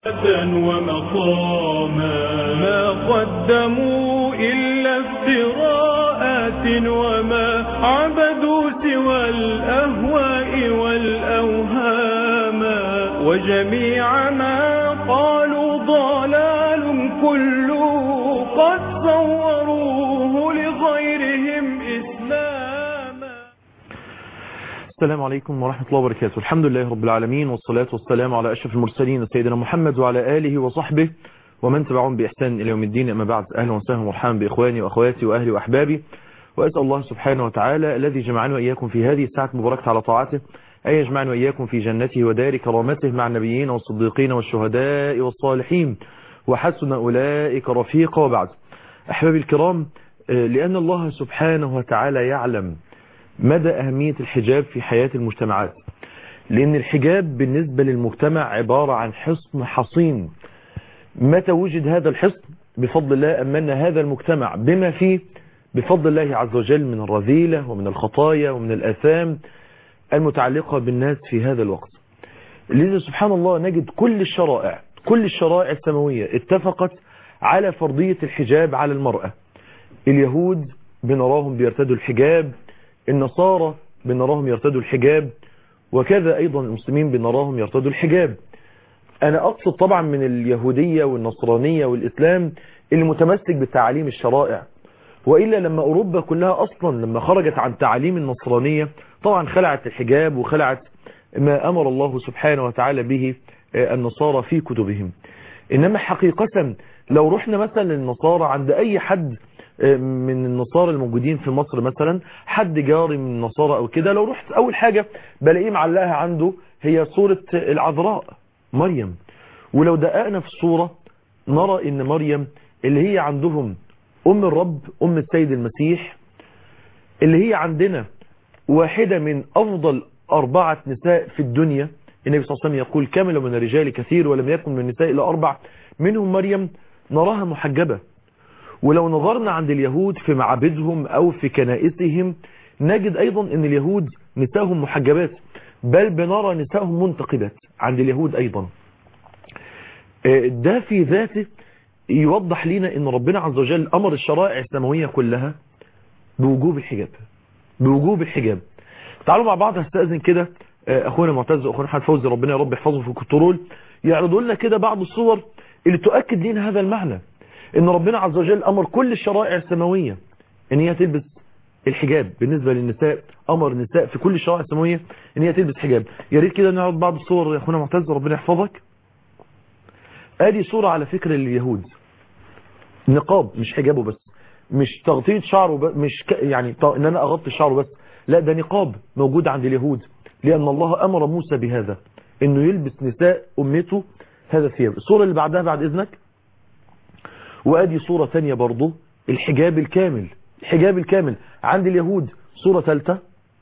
ومقاما ما قدموا إلا افتراءات وما عبدوا سوى الأهواء والأوهام وجميع ما قالوا ضلال كله قد صوروه لغيرهم إسلاما السلام عليكم ورحمة الله وبركاته الحمد لله رب العالمين والصلاة والسلام على أشرف المرسلين سيدنا محمد وعلى آله وصحبه ومن تبعهم بإحسان إلى يوم الدين أما بعد أهلا وسهلا ومرحبا بإخواني وأخواتي وأهلي وأحبابي وأسأل الله سبحانه وتعالى الذي جمعنا وإياكم في هذه الساعة المباركة على طاعته أن يجمعنا وإياكم في جنته ودار كرامته مع النبيين والصديقين والشهداء والصالحين وحسن أولئك رفيقا وبعد أحبابي الكرام لأن الله سبحانه وتعالى يعلم مدى أهمية الحجاب في حياة المجتمعات لأن الحجاب بالنسبة للمجتمع عبارة عن حصن حصين متى وجد هذا الحصن بفضل الله أمن هذا المجتمع بما فيه بفضل الله عز وجل من الرذيلة ومن الخطايا ومن الآثام المتعلقة بالناس في هذا الوقت لذا سبحان الله نجد كل الشرائع كل الشرائع السماوية اتفقت على فرضية الحجاب على المرأة اليهود بنراهم بيرتدوا الحجاب النصارى بنراهم يرتدوا الحجاب وكذا أيضا المسلمين بنراهم يرتدوا الحجاب أنا أقصد طبعا من اليهودية والنصرانية والإسلام المتمسك بتعاليم الشرائع وإلا لما أوروبا كلها أصلا لما خرجت عن تعاليم النصرانية طبعا خلعت الحجاب وخلعت ما أمر الله سبحانه وتعالى به النصارى في كتبهم إنما حقيقة لو رحنا مثلا للنصارى عند أي حد من النصارى الموجودين في مصر مثلا حد جاري من النصارى او كده لو رحت اول حاجة بلاقيه معلقها عنده هي صورة العذراء مريم ولو دققنا في الصورة نرى ان مريم اللي هي عندهم ام الرب ام السيد المسيح اللي هي عندنا واحدة من افضل اربعة نساء في الدنيا النبي صلى الله عليه وسلم يقول كامل من الرجال كثير ولم يكن من النساء الا اربع منهم مريم نراها محجبة ولو نظرنا عند اليهود في معابدهم او في كنائسهم نجد ايضا ان اليهود نساهم محجبات بل بنرى نساهم منتقبات عند اليهود ايضا ده في ذاته يوضح لنا ان ربنا عز وجل امر الشرائع السماوية كلها بوجوب الحجاب بوجوب الحجاب تعالوا مع بعض هستأذن كده اخونا معتز واخونا حد فوزي ربنا يا رب يحفظه في الكنترول يعرضوا لنا كده بعض الصور اللي تؤكد لنا هذا المعنى ان ربنا عز وجل امر كل الشرائع السماوية ان هي تلبس الحجاب بالنسبة للنساء امر النساء في كل الشرائع السماوية ان هي تلبس حجاب يا ريت كده نعرض بعض الصور يا اخونا معتز ربنا يحفظك ادي صورة على فكرة لليهود نقاب مش حجابه بس مش تغطية شعره بس مش ك... يعني ان انا اغطي شعره بس لا ده نقاب موجود عند اليهود لان الله امر موسى بهذا انه يلبس نساء امته هذا الثياب الصورة اللي بعدها بعد اذنك وادي صورة تانية برضو الحجاب الكامل الحجاب الكامل عند اليهود صورة ثالثة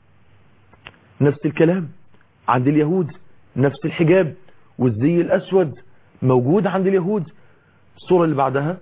نفس الكلام عند اليهود نفس الحجاب والزي الاسود موجود عند اليهود الصورة اللي بعدها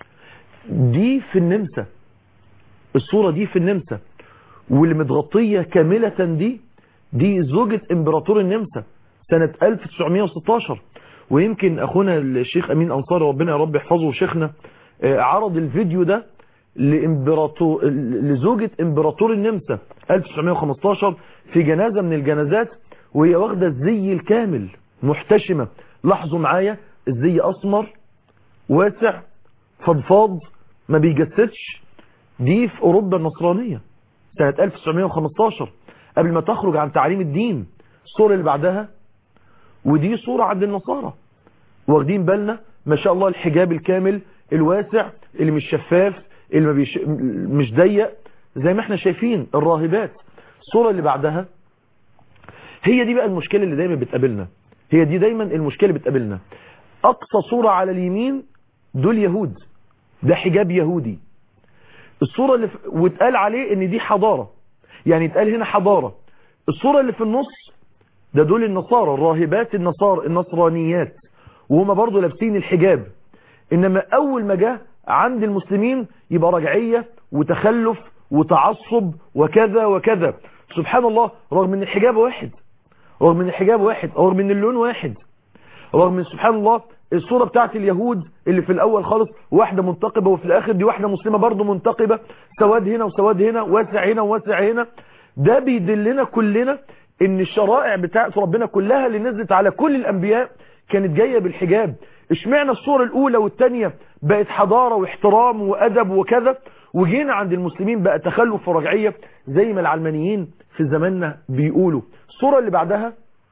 دي في النمسا الصورة دي في النمسا واللي متغطية كاملة دي دي زوجة امبراطور النمسا سنة 1916 ويمكن اخونا الشيخ امين انصاري ربنا يا رب يحفظه شيخنا عرض الفيديو ده لامبراطور لزوجة امبراطور النمسا 1915 في جنازة من الجنازات وهي واخدة الزي الكامل محتشمة لاحظوا معايا الزي اسمر واسع فضفاض ما بيجسدش دي في اوروبا النصرانية سنة 1915 قبل ما تخرج عن تعليم الدين الصورة اللي بعدها ودي صورة عند النصارى واخدين بالنا ما شاء الله الحجاب الكامل الواسع اللي مش شفاف اللي ما بيش... مش ضيق زي ما احنا شايفين الراهبات الصورة اللي بعدها هي دي بقى المشكلة اللي دايما بتقابلنا هي دي دايما المشكلة اللي بتقابلنا اقصى صورة على اليمين دول يهود ده حجاب يهودي الصورة اللي ف... واتقال عليه ان دي حضارة يعني اتقال هنا حضارة الصورة اللي في النص ده دول النصارى الراهبات النصارى النصرانيات وهم برضو لابسين الحجاب انما اول ما جاء عند المسلمين يبقى رجعية وتخلف وتعصب وكذا وكذا سبحان الله رغم ان الحجاب واحد رغم ان الحجاب واحد رغم ان اللون واحد رغم ان سبحان الله الصورة بتاعت اليهود اللي في الاول خالص واحدة منتقبة وفي الاخر دي واحدة مسلمة برضو منتقبة سواد هنا وسواد هنا واسع هنا وواسع هنا ده بيدلنا كلنا ان الشرائع بتاعت ربنا كلها اللي نزلت على كل الانبياء كانت جاية بالحجاب اشمعنى الصورة الاولى والتانية بقت حضارة واحترام وادب وكذا وجينا عند المسلمين بقى تخلف ورجعية زي ما العلمانيين في زماننا بيقولوا الصورة اللي بعدها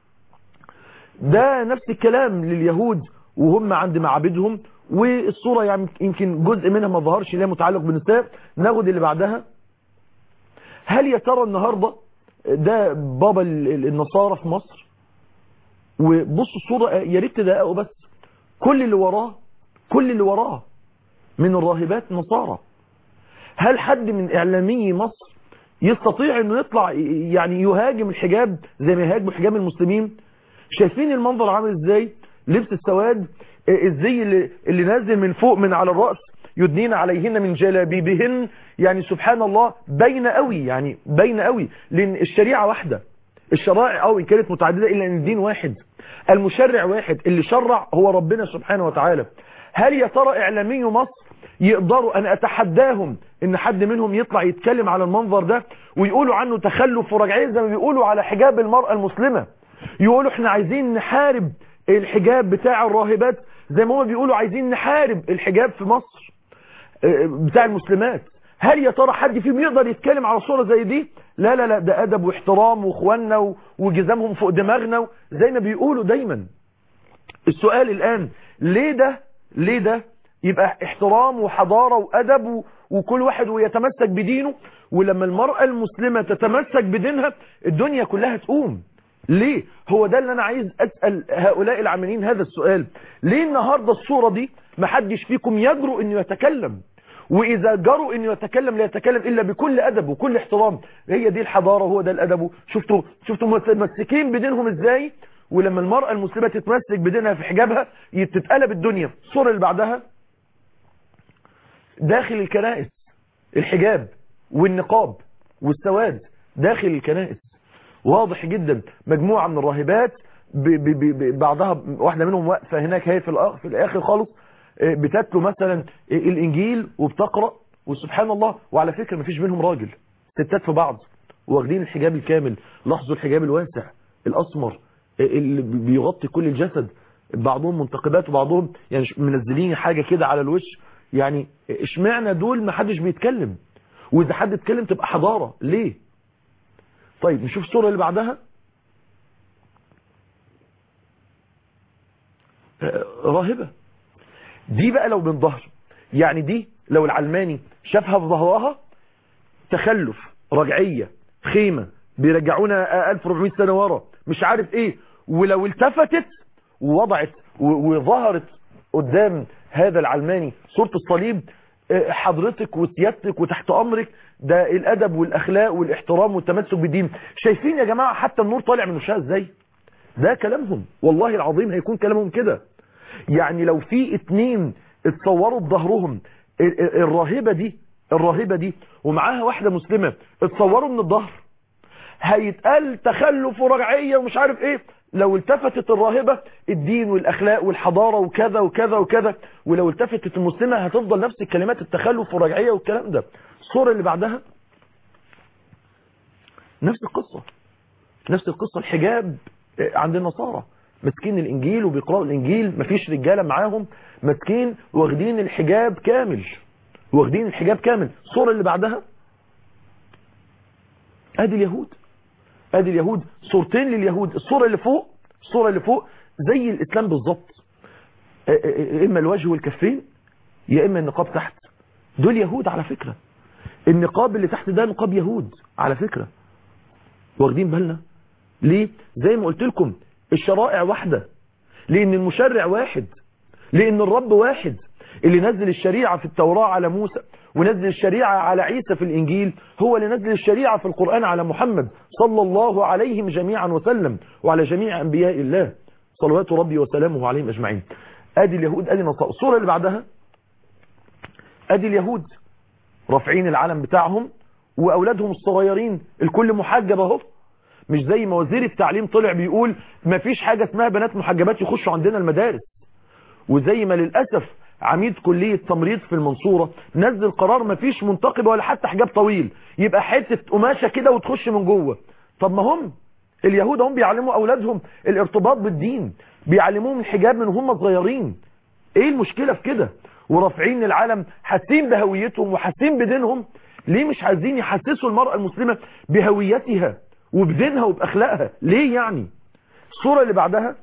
ده نفس الكلام لليهود وهم عند معابدهم والصورة يعني يمكن جزء منها ما ظهرش اللي هي متعلق بالنساء ناخد اللي بعدها هل يا ترى النهاردة ده بابا النصارى في مصر وبصوا الصورة يا ريت تدققوا بس كل اللي وراه كل اللي وراه من الراهبات نصارى هل حد من اعلامي مصر يستطيع انه يطلع يعني يهاجم الحجاب زي ما يهاجموا حجاب المسلمين شايفين المنظر عامل ازاي لبس السواد الزي اللي, اللي نازل من فوق من على الرأس يدنين عليهن من جلابيبهن يعني سبحان الله باينه قوي يعني باينه قوي لان الشريعه واحده الشرائع او ان كانت متعدده الا ان الدين واحد المشرع واحد اللي شرع هو ربنا سبحانه وتعالى هل يا ترى اعلامي مصر يقدروا ان اتحداهم ان حد منهم يطلع يتكلم على المنظر ده ويقولوا عنه تخلف ورجعيه زي ما بيقولوا على حجاب المرأة المسلمة يقولوا احنا عايزين نحارب الحجاب بتاع الراهبات زي ما هم بيقولوا عايزين نحارب الحجاب في مصر بتاع المسلمات هل يا ترى حد فيهم يقدر يتكلم على صورة زي دي لا لا لا ده ادب واحترام واخواننا وجزامهم فوق دماغنا زي ما بيقولوا دايما السؤال الان ليه ده ليه ده يبقى احترام وحضارة وادب وكل واحد ويتمسك بدينه ولما المرأة المسلمة تتمسك بدينها الدنيا كلها تقوم ليه هو ده اللي انا عايز اسأل هؤلاء العاملين هذا السؤال ليه النهاردة الصورة دي محدش فيكم يجرؤ انه يتكلم واذا جرؤ انه يتكلم لا يتكلم الا بكل ادب وكل احترام هي دي الحضارة هو ده الادب شفتوا شفتوا متمسكين بدينهم ازاي ولما المرأة المسلمة تتمسك بدينها في حجابها تتقلب الدنيا الصورة اللي بعدها داخل الكنائس الحجاب والنقاب والسواد داخل الكنائس واضح جدا مجموعة من الراهبات ب ب ب بعضها واحدة منهم واقفة هناك هي في, في الاخر خالص بتتلو مثلا الانجيل وبتقرأ وسبحان الله وعلى فكرة مفيش بينهم راجل ستات في بعض واخدين الحجاب الكامل لاحظوا الحجاب الواسع الاسمر اللي بيغطي كل الجسد بعضهم منتقبات وبعضهم يعني منزلين حاجة كده على الوش يعني اشمعنى دول ما حدش بيتكلم واذا حد اتكلم تبقى حضارة ليه طيب نشوف الصورة اللي بعدها راهبة دي بقى لو من ظهر يعني دي لو العلماني شافها في ظهرها تخلف رجعية خيمة بيرجعونا 1400 سنة ورا مش عارف ايه ولو التفتت ووضعت وظهرت قدام هذا العلماني صورة الصليب حضرتك وسيادتك وتحت امرك ده الادب والاخلاق والاحترام والتمسك بالدين شايفين يا جماعة حتى النور طالع من وشها ازاي ده كلامهم والله العظيم هيكون كلامهم كده يعني لو في اتنين اتصوروا بظهرهم الراهبة دي الراهبة دي ومعاها واحدة مسلمة اتصوروا من الظهر هيتقال تخلف ورجعية ومش عارف ايه لو التفتت الراهبة الدين والاخلاق والحضارة وكذا وكذا وكذا ولو التفتت المسلمة هتفضل نفس الكلمات التخلف والرجعية والكلام ده الصورة اللي بعدها نفس القصة نفس القصة الحجاب عند النصارى ماسكين الانجيل وبيقرأوا الانجيل مفيش رجالة معاهم ماسكين واخدين الحجاب كامل واخدين الحجاب كامل الصورة اللي بعدها ادي اليهود ادي اليهود صورتين لليهود الصورة اللي فوق الصورة اللي فوق زي الاسلام بالظبط اما الوجه والكفين يا اما النقاب تحت دول يهود على فكرة النقاب اللي تحت ده نقاب يهود على فكرة واخدين بالنا ليه زي ما قلت لكم الشرائع واحدة لان المشرع واحد لان الرب واحد اللي نزل الشريعة في التوراة على موسى ونزل الشريعة على عيسى في الإنجيل هو اللي نزل الشريعة في القرآن على محمد صلى الله عليهم جميعا وسلم وعلى جميع أنبياء الله صلوات ربي وسلامه عليهم أجمعين أدي اليهود أدي النصارى الصورة اللي بعدها أدي اليهود رافعين العلم بتاعهم وأولادهم الصغيرين الكل محجب اهو مش زي ما وزير التعليم طلع بيقول ما فيش حاجة اسمها بنات محجبات يخشوا عندنا المدارس وزي ما للأسف عميد كلية تمريض في المنصورة نزل قرار مفيش منتقبة ولا حتى حجاب طويل يبقى حتة قماشة كده وتخش من جوه طب ما هم اليهود هم بيعلموا أولادهم الارتباط بالدين بيعلموهم الحجاب من هم صغيرين ايه المشكلة في كده ورافعين العالم حاسين بهويتهم وحاسين بدينهم ليه مش عايزين يحسسوا المرأة المسلمة بهويتها وبدينها وبأخلاقها ليه يعني الصورة اللي بعدها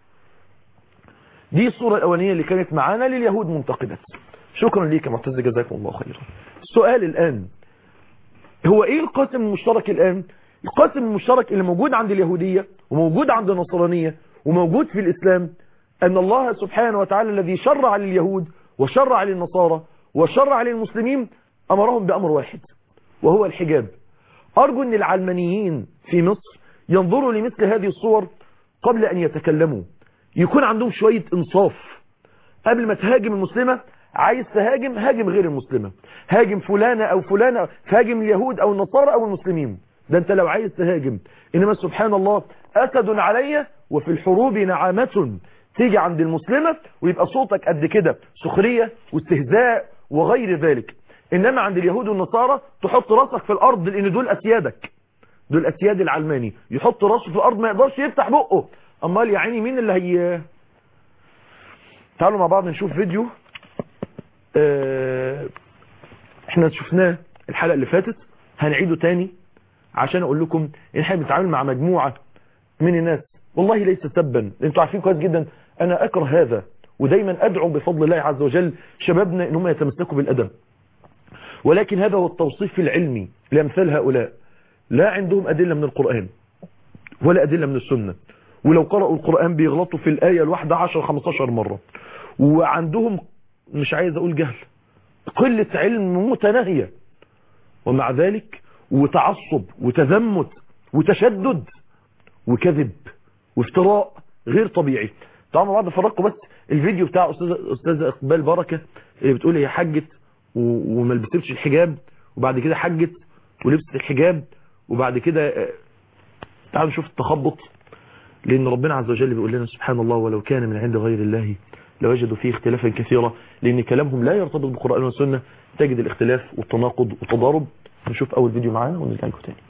دي الصورة الأولانية اللي كانت معانا لليهود منتقدة شكرا ليك يا معتز جزاكم الله خيرا السؤال الآن هو ايه القاسم المشترك الآن القاسم المشترك اللي موجود عند اليهودية وموجود عند النصرانية وموجود في الإسلام أن الله سبحانه وتعالى الذي شرع لليهود وشرع للنصارى وشرع للمسلمين أمرهم بأمر واحد وهو الحجاب أرجو أن العلمانيين في مصر ينظروا لمثل هذه الصور قبل أن يتكلموا يكون عندهم شوية إنصاف قبل ما تهاجم المسلمة عايز تهاجم هاجم غير المسلمة هاجم فلانة أو فلانة هاجم اليهود أو النصارى أو المسلمين ده أنت لو عايز تهاجم إنما سبحان الله أسد علي وفي الحروب نعامة تيجي عند المسلمة ويبقى صوتك قد كده سخرية واستهزاء وغير ذلك إنما عند اليهود والنصارى تحط راسك في الأرض لأن دول أسيادك دول أسياد العلماني يحط راسه في الأرض ما يقدرش يفتح بقه أمال يا عيني مين اللي هي تعالوا مع بعض نشوف فيديو اه... احنا شفناه الحلقة اللي فاتت هنعيده تاني عشان اقول لكم ان احنا بنتعامل مع مجموعة من الناس والله ليس سبا انتوا عارفين كويس جدا انا اكره هذا ودايما ادعو بفضل الله عز وجل شبابنا ان هم يتمسكوا بالادب ولكن هذا هو التوصيف العلمي لامثال هؤلاء لا عندهم ادله من القران ولا ادله من السنه ولو قرأوا القرآن بيغلطوا في الآية الواحدة 10 15 مرة وعندهم مش عايز أقول جهل قلة علم متناهية ومع ذلك وتعصب وتذمت وتشدد وكذب وافتراء غير طبيعي طبعا بعد فرقوا بس الفيديو بتاع أستاذة, أستاذة إقبال بركة اللي بتقول هي حجت وما لبستش الحجاب وبعد كده حجت ولبست الحجاب وبعد كده تعالوا نشوف التخبط لأن ربنا عز وجل بيقول لنا سبحان الله ولو كان من عند غير الله لوجدوا فيه اختلافا كثيرا لأن كلامهم لا يرتبط بالقرآن والسنة تجد الاختلاف والتناقض والتضارب نشوف أول فيديو معانا ونرجع لكم تاني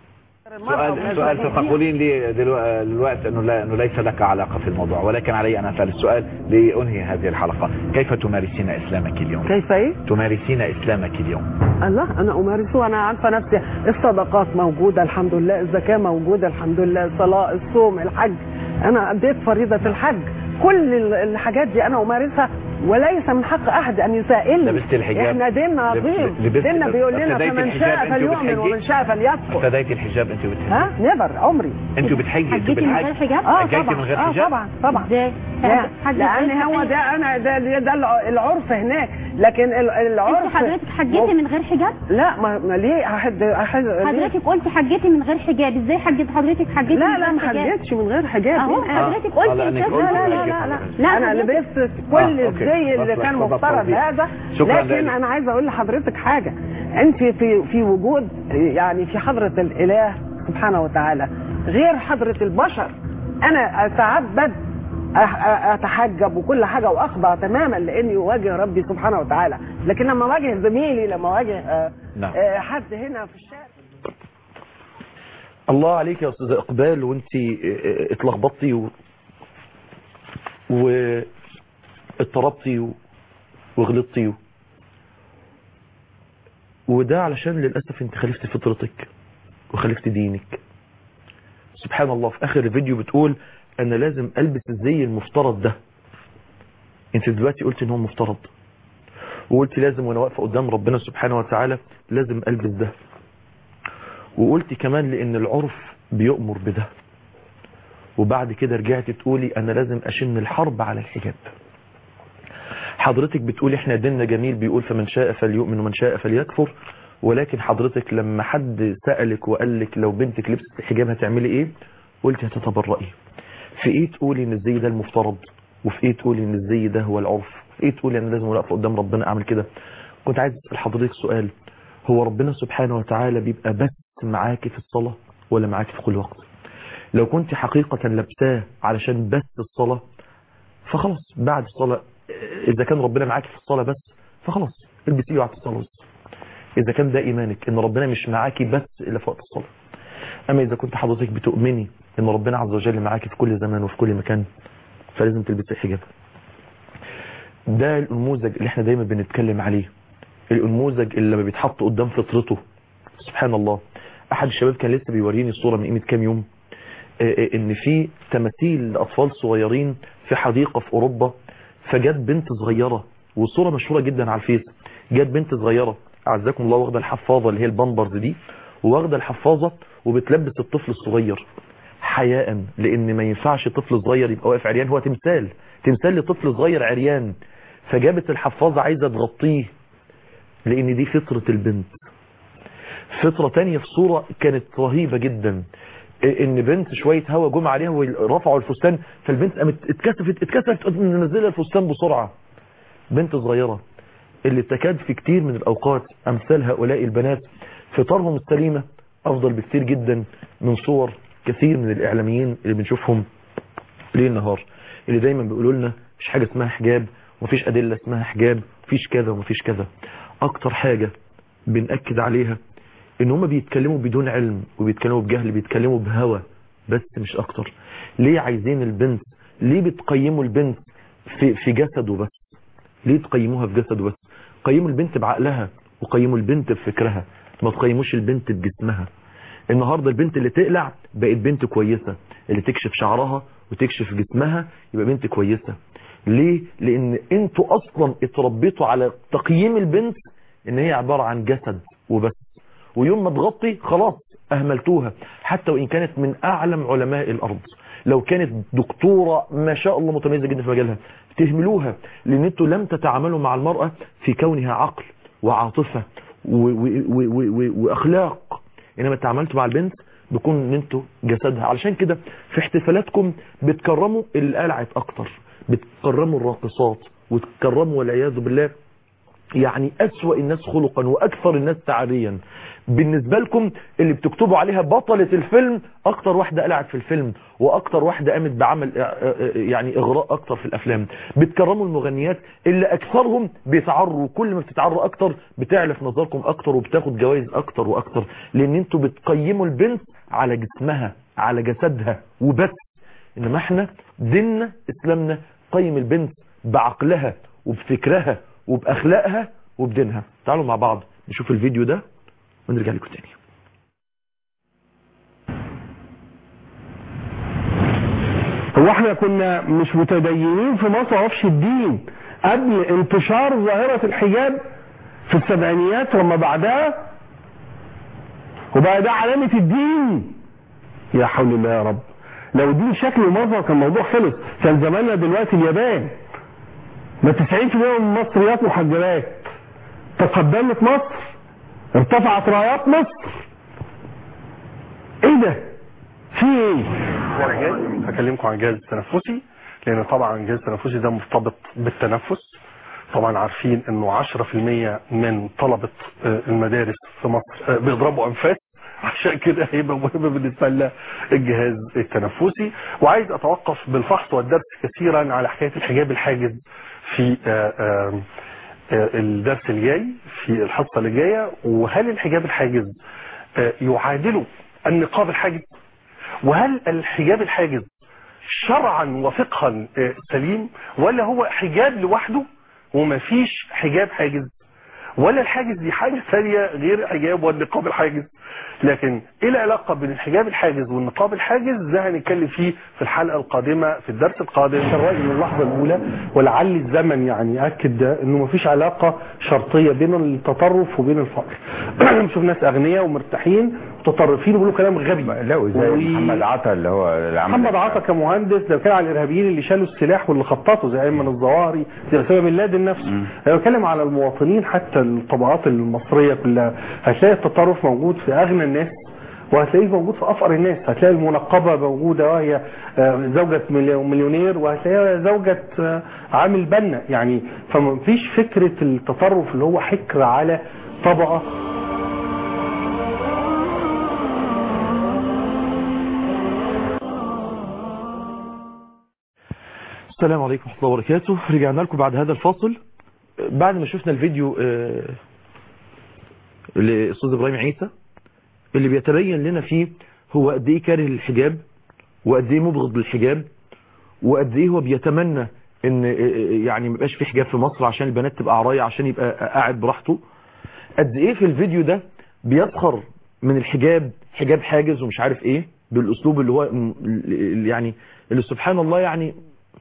سؤال سؤال ستقولين لي دلوقتي انه لا انه ليس لك علاقه في الموضوع ولكن علي ان اسال السؤال لانهي هذه الحلقه كيف تمارسين اسلامك اليوم؟ كيف ايه؟ تمارسين اسلامك اليوم الله انا امارسه وانا عارفه نفسي الصدقات موجوده الحمد لله الزكاه موجوده الحمد لله الصلاه الصوم الحج انا اديت فريضه الحج كل الحاجات دي انا امارسها وليس من حق احد ان يسائلني لبست الحجاب احنا ديننا عظيم ديننا بيقول لنا فمن شاء فليؤمن ومن شاء فليكفر ابتديتي الحجاب انت وبتحجي ها نيفر عمري انت بتحجي انت حجيتي من غير بتحجي حجاب؟ اه حجيتي طبعا من غير اه حجاب؟ طبعا طبعا ازاي؟ لا، حجة لان غير هو حجاب. ده انا ده ده, ده العرف هناك لكن ال- العرف انت حضرتك حجيتي من غير حجاب؟ لا ما, ما ليه هحد هحد ليه؟ حضرتك قلتي حجيتي من غير حجاب ازاي حجيت حضرتك حجيتي لا من لا غير ما حجاب؟ حجتش من غير حجاب اهو مين قال؟ حضرتك آه، قلتي لأنك كده. قلت لا لا حجيت لا لا, لا. لا، انا حضرتك- لبست آه، كل أوكي. الزي اللي بس- كان بس- بس- مفترض بس- هذا شكراً لكن لك. انا عايزه اقول لحضرتك حاجه انت في في وجود يعني في حضره الاله سبحانه وتعالى غير حضره البشر انا اتعبد أح- أ- اتحجب وكل حاجه واخضع تماما لاني اواجه ربي سبحانه وتعالى لكن لما اواجه زميلي لما اواجه آه، نعم. آه، حد هنا في الشارع الله عليك يا استاذ اقبال وانت اتلخبطتي و... واضطربتي و... وغلطتي و... وده علشان للاسف انت خالفت فطرتك وخالفت دينك سبحان الله في اخر الفيديو بتقول انا لازم البس الزي المفترض ده انت دلوقتي قلت ان هو مفترض وقلت لازم وانا واقفه قدام ربنا سبحانه وتعالى لازم البس ده وقلت كمان لان العرف بيؤمر بده وبعد كده رجعت تقولي انا لازم اشن الحرب على الحجاب حضرتك بتقولي احنا ديننا جميل بيقول فمن شاء فليؤمن ومن شاء فليكفر ولكن حضرتك لما حد سألك وقال لك لو بنتك لبست الحجاب هتعملي ايه قلت هتتبرئي في ايه تقولي ان الزي ده المفترض وفي ايه تقولي ان الزي ده هو العرف في ايه تقولي انا لازم واقف قدام ربنا اعمل كده كنت عايز اسال حضرتك سؤال هو ربنا سبحانه وتعالى بيبقى بس معاكي في الصلاة ولا معاكي في كل وقت لو كنت حقيقة لابساه علشان بس الصلاة فخلاص بعد الصلاة اذا كان ربنا معاكي في الصلاه بس فخلاص البسي وقت الصلاه بس اذا كان ده ايمانك ان ربنا مش معاكي بس الا في وقت الصلاه اما اذا كنت حضرتك بتؤمني ان ربنا عز وجل معاكي في كل زمان وفي كل مكان فلازم تلبسي حجاب ده النموذج اللي احنا دايما بنتكلم عليه النموذج اللي لما بيتحط قدام فطرته سبحان الله احد الشباب كان لسه بيوريني الصوره من قيمه كام يوم ان في تماثيل لاطفال صغيرين في حديقه في اوروبا فجت بنت صغيره والصوره مشهوره جدا على الفيس جت بنت صغيره اعزكم الله واخده الحفاظه اللي هي البامبرز دي واخده الحفاظه وبتلبس الطفل الصغير حياء لان ما ينفعش طفل صغير يبقى واقف عريان هو تمثال تمثال لطفل صغير عريان فجابت الحفاظه عايزه تغطيه لان دي فطره البنت فطره تانية في صوره كانت رهيبه جدا ان بنت شويه هوا جم عليها ورفعوا الفستان فالبنت قامت اتكسفت اتكسفت منزله الفستان بسرعه بنت صغيره اللي تكاد في كتير من الاوقات امثال هؤلاء البنات فطارهم السليمه افضل بكتير جدا من صور كثير من الاعلاميين اللي بنشوفهم ليل نهار اللي دايما بيقولوا لنا مفيش حاجه اسمها حجاب ومفيش ادله اسمها حجاب مفيش كذا ومفيش كذا اكتر حاجه بنأكد عليها ان هم بيتكلموا بدون علم وبيتكلموا بجهل بيتكلموا بهوى بس مش اكتر ليه عايزين البنت ليه بتقيموا البنت في في جسده بس ليه تقيموها في جسده بس قيموا البنت بعقلها وقيموا البنت بفكرها ما تقيموش البنت بجسمها النهاردة البنت اللي تقلع بقت بنت كويسة اللي تكشف شعرها وتكشف جسمها يبقى بنت كويسة ليه لان انتوا اصلا اتربيتوا على تقييم البنت ان هي عبارة عن جسد وبس ويوم ما تغطي خلاص اهملتوها حتى وان كانت من اعلم علماء الارض لو كانت دكتورة ما شاء الله متميزة جدا في مجالها تهملوها لان انتوا لم تتعاملوا مع المرأة في كونها عقل وعاطفة واخلاق انما تعاملتوا مع البنت بيكون ان انتوا جسدها علشان كده في احتفالاتكم بتكرموا اللي قلعت اكتر بتكرموا الراقصات وتكرموا والعياذ بالله يعني أسوأ الناس خلقا وأكثر الناس تعريا بالنسبة لكم اللي بتكتبوا عليها بطلة الفيلم أكتر واحدة قلعت في الفيلم وأكتر واحدة قامت بعمل يعني إغراء أكتر في الأفلام بتكرموا المغنيات اللي أكثرهم بيتعروا كل ما بتتعروا أكتر بتعلى في نظركم أكتر وبتاخد جوائز أكتر وأكتر لأن انتوا بتقيموا البنت على جسمها على جسدها وبس إنما احنا ديننا إسلامنا قيم البنت بعقلها وبفكرها وبأخلاقها وبدينها تعالوا مع بعض نشوف الفيديو ده ونرجع لكم تاني هو احنا كنا مش متدينين في مصر عرفش الدين قبل انتشار ظاهرة الحجاب في السبعينيات وما بعدها وبقى ده علامة الدين يا حول الله يا رب لو الدين شكل ومظهر كان الموضوع خلص كان زماننا دلوقتي اليابان ما 90% من المصريات محجبات تقدمت مصر ارتفعت رايات مصر ايه ده في ايه هكلمكم عن الجهاز التنفسي لان طبعا الجهاز التنفسي ده مرتبط بالتنفس طبعا عارفين انه 10% من طلبة المدارس في مصر بيضربوا انفاس عشان كده هيبقى مهم بالنسبة لنا الجهاز التنفسي وعايز اتوقف بالفحص والدرس كثيرا على حكاية الحجاب الحاجز في الدرس الجاي في الحصة اللي جاية وهل الحجاب الحاجز يعادل النقاب الحاجز وهل الحجاب الحاجز شرعا وفقها سليم ولا هو حجاب لوحده وما فيش حجاب حاجز ولا الحاجز دي حاجة ثانية غير الحجاب والنقاب الحاجز لكن ايه العلاقة بين الحجاب الحاجز والنقاب الحاجز ده هنتكلم فيه في الحلقة القادمة في الدرس القادم الرأي من اللحظة الأولى ولعل الزمن يعني يأكد ده إنه مفيش علاقة شرطية بين التطرف وبين الفقر نشوف ناس أغنياء ومرتاحين متطرفين وبيقولوا كلام غبي لا زي محمد عطا اللي هو اللي عمل محمد عطا كمهندس ده كان على الارهابيين اللي شالوا السلاح واللي خططوا زي ايمن الظواهري زي اسامه بن لادن نفسه انا بتكلم على المواطنين حتى الطبقات المصريه كلها هتلاقي التطرف موجود في اغنى الناس وهتلاقيه موجود في افقر الناس هتلاقي المنقبه موجوده وهي زوجة مليونير وهتلاقيها زوجة عامل بنا يعني فمفيش فكرة التطرف اللي هو حكر على طبقة السلام عليكم ورحمة الله وبركاته رجعنا لكم بعد هذا الفاصل بعد ما شفنا الفيديو آه، لأستاذ إبراهيم عيسى اللي بيتبين لنا فيه هو قد إيه كاره الحجاب وقد إيه مبغض للحجاب وقد إيه هو بيتمنى إن آه، آه، يعني ما يبقاش في حجاب في مصر عشان البنات تبقى عراية عشان يبقى قاعد براحته قد إيه في الفيديو ده بيسخر من الحجاب حجاب حاجز ومش عارف إيه بالأسلوب اللي هو م- اللي يعني اللي سبحان الله يعني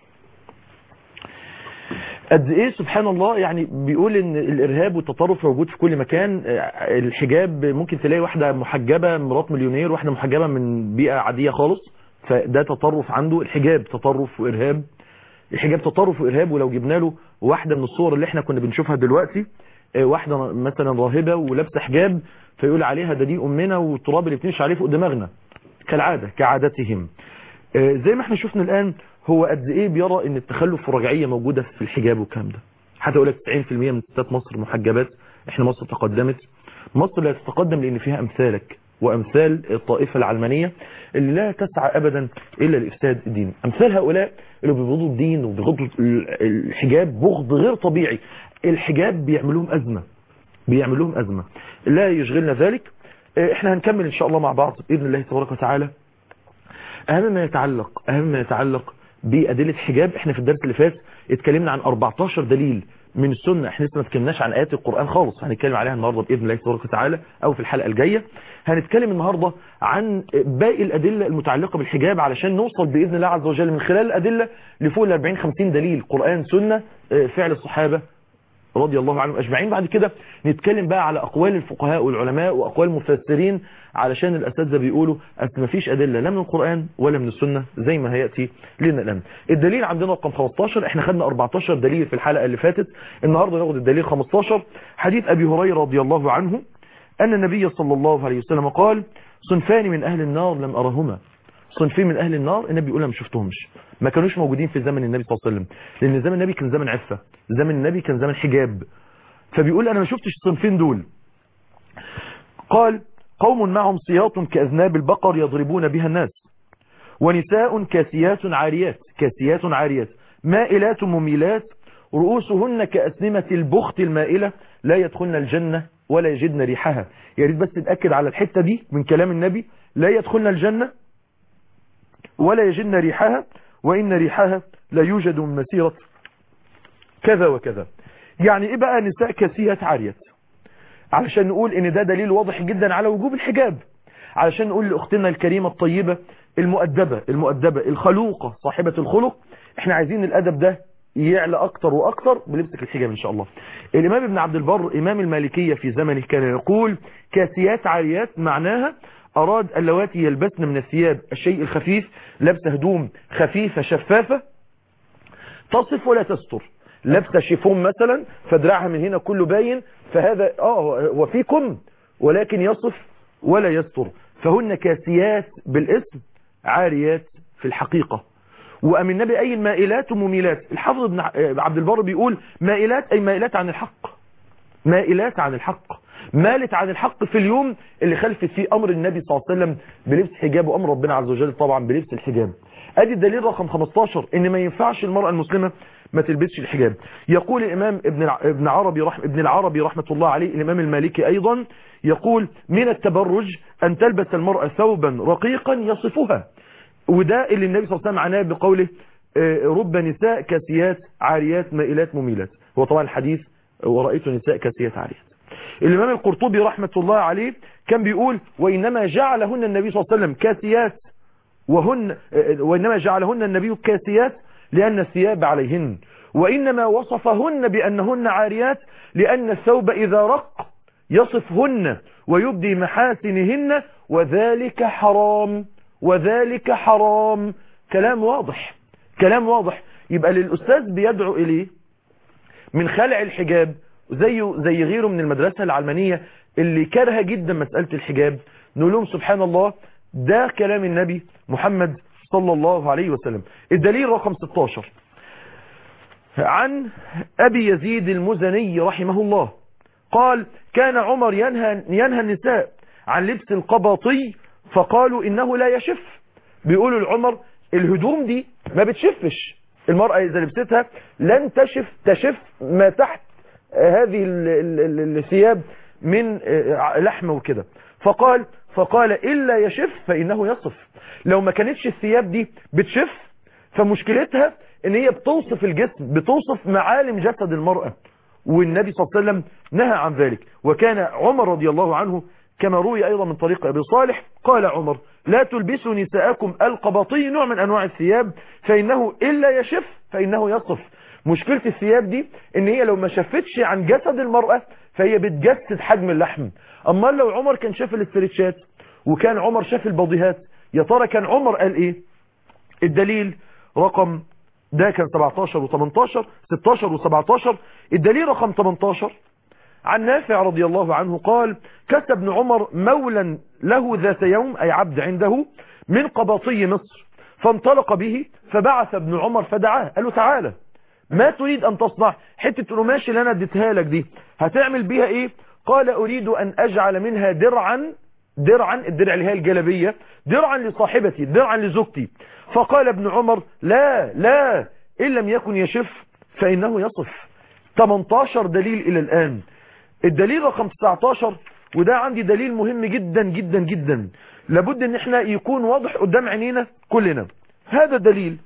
قد ايه سبحان الله يعني بيقول ان الارهاب والتطرف موجود في كل مكان آه، الحجاب ممكن تلاقي واحده محجبه مرات مليونير واحده محجبه من بيئه عاديه خالص فده تطرف عنده الحجاب تطرف وارهاب الحجاب تطرف وارهاب ولو جبنا له واحده من الصور اللي احنا كنا بنشوفها دلوقتي آه، واحده مثلا راهبه ولابسه حجاب فيقول عليها ده دي امنا والتراب اللي بتمشي عليه فوق دماغنا كالعاده كعادتهم آه، زي ما احنا شفنا الآن هو قد ايه بيرى ان التخلف والرجعية موجودة في الحجاب والكلام ده حتى يقول لك 90% من ستات مصر محجبات احنا مصر تقدمت مصر لا تتقدم لان فيها امثالك وامثال الطائفة العلمانية اللي لا تسعى ابدا الا لافساد الدين امثال هؤلاء اللي بيبغضوا الدين وبيبغضوا ال- الحجاب بغض غير طبيعي الحجاب بيعمل لهم ازمة بيعمل لهم ازمة لا يشغلنا ذلك اه، احنا هنكمل ان شاء الله مع بعض باذن الله تبارك وتعالى اهم ما يتعلق اهم ما يتعلق بادله حجاب احنا في الدرس اللي فات اتكلمنا عن 14 دليل من السنه احنا لسه ما اتكلمناش عن ايات القران خالص هنتكلم عليها النهارده باذن الله تبارك وتعالى او في الحلقه الجايه هنتكلم النهارده عن باقي الادله المتعلقه بالحجاب علشان نوصل باذن الله عز وجل من خلال الادله لفوق ال 40 50 دليل قران سنه اه، فعل الصحابه رضي الله عنهم اجمعين بعد كده نتكلم بقى على اقوال الفقهاء والعلماء واقوال المفسرين علشان الاساتذه بيقولوا اصل مفيش ادله لا من القران ولا من السنه زي ما هياتي لنا الان الدليل عندنا رقم 15 احنا خدنا 14 دليل في الحلقه اللي فاتت النهارده ناخد الدليل 15 حديث ابي هريره رضي الله عنه ان النبي صلى الله عليه وسلم قال صنفان من اهل النار لم ارهما صنفين من اهل النار النبي يقول أنا ما شفتهمش ما كانوش موجودين في زمن النبي صلى الله عليه وسلم لان زمن النبي كان زمن عفه زمن النبي كان زمن حجاب فبيقول انا ما شفتش الصنفين دول قال قوم معهم سياط كاذناب البقر يضربون بها الناس ونساء كاسيات عاريات كاسيات عاريات مائلات مميلات رؤوسهن كأسنمة البخت المائلة لا يدخلن الجنة ولا يجدن ريحها يا ريت بس نتأكد على الحتة دي من كلام النبي لا يدخلن الجنة ولا يجدن ريحها وإن ريحها لا يوجد من مسيرة كذا وكذا يعني ايه بقى نساء كاسيات عاريات علشان نقول ان ده دليل واضح جدا على وجوب الحجاب علشان نقول لاختنا الكريمة الطيبة المؤدبة المؤدبة الخلوقة صاحبة الخلق احنا عايزين الادب ده يعلى اكتر واكتر بلبسك الحجاب ان شاء الله الامام ابن عبد البر امام المالكية في زمنه كان يقول كاسيات عاريات معناها اراد اللواتي يلبسن من الثياب الشيء الخفيف لبس هدوم خفيفة شفافة تصف ولا تستر لابسه شيفون مثلا فدراعها من هنا كله باين فهذا اه وفيكم ولكن يصف ولا يستر فهن كاسيات بالاسم عاريات في الحقيقة وأم النبي أي مائلات ومميلات الحافظ ابن عبد البر بيقول مائلات أي مائلات عن الحق مائلات عن الحق مالت عن الحق في اليوم اللي خلفت فيه أمر النبي صلى الله عليه وسلم بلبس حجاب وأمر ربنا عز وجل طبعا بلبس الحجاب ادي الدليل رقم 15 ان ما ينفعش المرأة المسلمة ما تلبسش الحجاب يقول الامام ابن ابن عربي رحم ابن العربي رحمة الله عليه الامام المالكي ايضا يقول من التبرج ان تلبس المرأة ثوبا رقيقا يصفها وده اللي النبي صلى الله عليه وسلم عناه بقوله رب نساء كاسيات عاريات مائلات مميلات هو طبعا الحديث ورأيت نساء كاسيات عاريات الامام القرطبي رحمة الله عليه كان بيقول وانما جعلهن النبي صلى الله عليه وسلم كاسيات وهن وإنما جعلهن النبي كاسيات لأن الثياب عليهن وإنما وصفهن بأنهن عاريات لأن الثوب إذا رق يصفهن ويبدي محاسنهن وذلك حرام وذلك حرام كلام واضح كلام واضح يبقى للأستاذ بيدعو إليه من خلع الحجاب زيه زي غيره من المدرسة العلمانية اللي كره جدا مسألة الحجاب نقول لهم سبحان الله ده كلام النبي محمد صلى الله عليه وسلم الدليل رقم 16 عن أبي يزيد المزني رحمه الله قال كان عمر ينهى, ينهى النساء عن لبس القباطي فقالوا إنه لا يشف بيقولوا لعمر الهدوم دي ما بتشفش المرأة إذا لبستها لن تشف تشف ما تحت هذه ال- ال- ال- الثياب من لحم وكده فقال فقال إلا يشف فإنه يصف لو ما كانتش الثياب دي بتشف فمشكلتها ان هي بتوصف الجسم بتوصف معالم جسد المرأة والنبي صلى الله عليه وسلم نهى عن ذلك وكان عمر رضي الله عنه كما روي أيضا من طريق أبي صالح قال عمر لا تلبسوا نساءكم القبطي نوع من أنواع الثياب فإنه إلا يشف فإنه يصف مشكلة الثياب دي ان هي لو ما شفتش عن جسد المرأة فهي بتجسد حجم اللحم اما لو عمر كان شاف الاسترتشات وكان عمر شاف البضيهات يا ترى كان عمر قال ايه الدليل رقم ده كان 17 و18 16 و17 الدليل رقم 18 عن نافع رضي الله عنه قال كسب ابن عمر مولا له ذات يوم أي عبد عنده من قباطي مصر فانطلق به فبعث ابن عمر فدعاه قال له تعالى ما تريد أن تصنع حتة القماش اللي أنا اديتها لك دي هتعمل بيها إيه قال أريد أن أجعل منها درعا درعا الدرع اللي هي الجلبية درعا لصاحبتي درعا لزوجتي فقال ابن عمر لا لا إن لم يكن يشف فإنه يصف 18 دليل إلى الآن الدليل رقم 19 وده عندي دليل مهم جدا جدا جدا لابد ان احنا يكون واضح قدام عينينا كلنا هذا دليل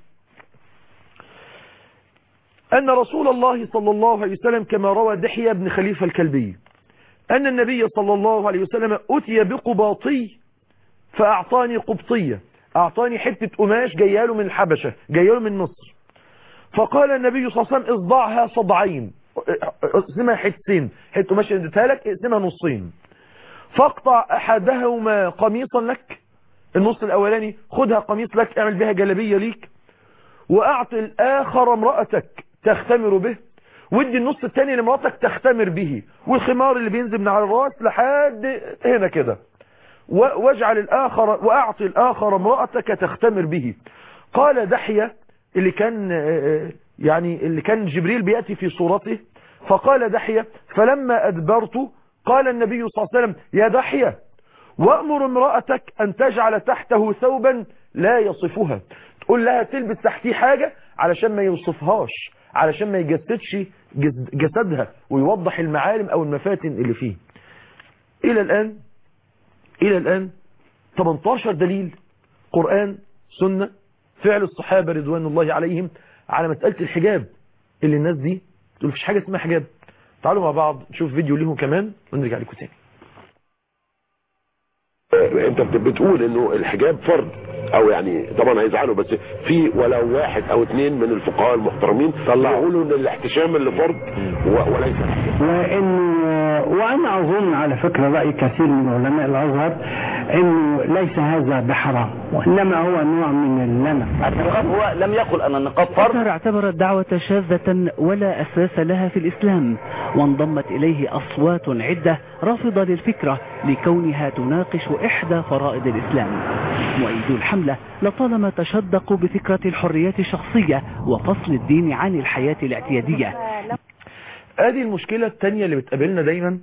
أن رسول الله صلى الله عليه وسلم كما روى دحية بن خليفة الكلبي أن النبي صلى الله عليه وسلم أتي بقباطي فأعطاني قبطية أعطاني حتة قماش جاياله من الحبشة جاياله من مصر فقال النبي صلى الله عليه وسلم اصضعها صدعين اقسمها حتتين حته قماش اديتها لك اقسمها نصين فاقطع احدهما قميصا لك النص الاولاني خدها قميص لك اعمل بها جلبيه ليك واعطي الاخر امرأتك تختمر به ودي النص التاني لمرأتك تختمر به والخمار اللي بينزل من على الراس لحد هنا كده واجعل الاخر واعطي الاخر امرأتك تختمر به قال دحية اللي كان يعني اللي كان جبريل بيأتي في صورته فقال دحية فلما أدبرت قال النبي صلى الله عليه وسلم يا دحية وأمر امرأتك أن تجعل تحته ثوبا لا يصفها تقول لها تلبس تحتيه حاجة علشان ما يوصفهاش علشان ما يجسدش جسدها ويوضح المعالم أو المفاتن اللي فيه إلى الآن إلى الآن 18 دليل قرآن سنة فعل الصحابة رضوان الله عليهم على مسألة الحجاب اللي الناس دي تقول مفيش حاجة اسمها حجاب تعالوا مع بعض نشوف فيديو ليهم كمان ونرجع لكم تاني انت بتقول انه الحجاب فرض او يعني طبعا هيزعلوا بس في ولو واحد او اثنين من الفقهاء المحترمين طلعوا يقولوا ان الاحتشام اللي فرض و- وليس الحجاب وانه وانا اظن على فكره راي كثير من علماء الازهر انه ليس هذا بحرام وانما هو نوع من اللمع النقاب هو لم يقل ان النقاب فرض قطر اعتبر الدعوة شاذة ولا أساس لها في الإسلام وانضمت إليه أصوات عدة رافضة للفكرة لكونها تناقش إحدى فرائض الإسلام مؤيدو الحملة لطالما تشدقوا بفكرة الحريات الشخصية وفصل الدين عن الحياة الاعتيادية هذه المشكلة التانية اللي بتقابلنا دايما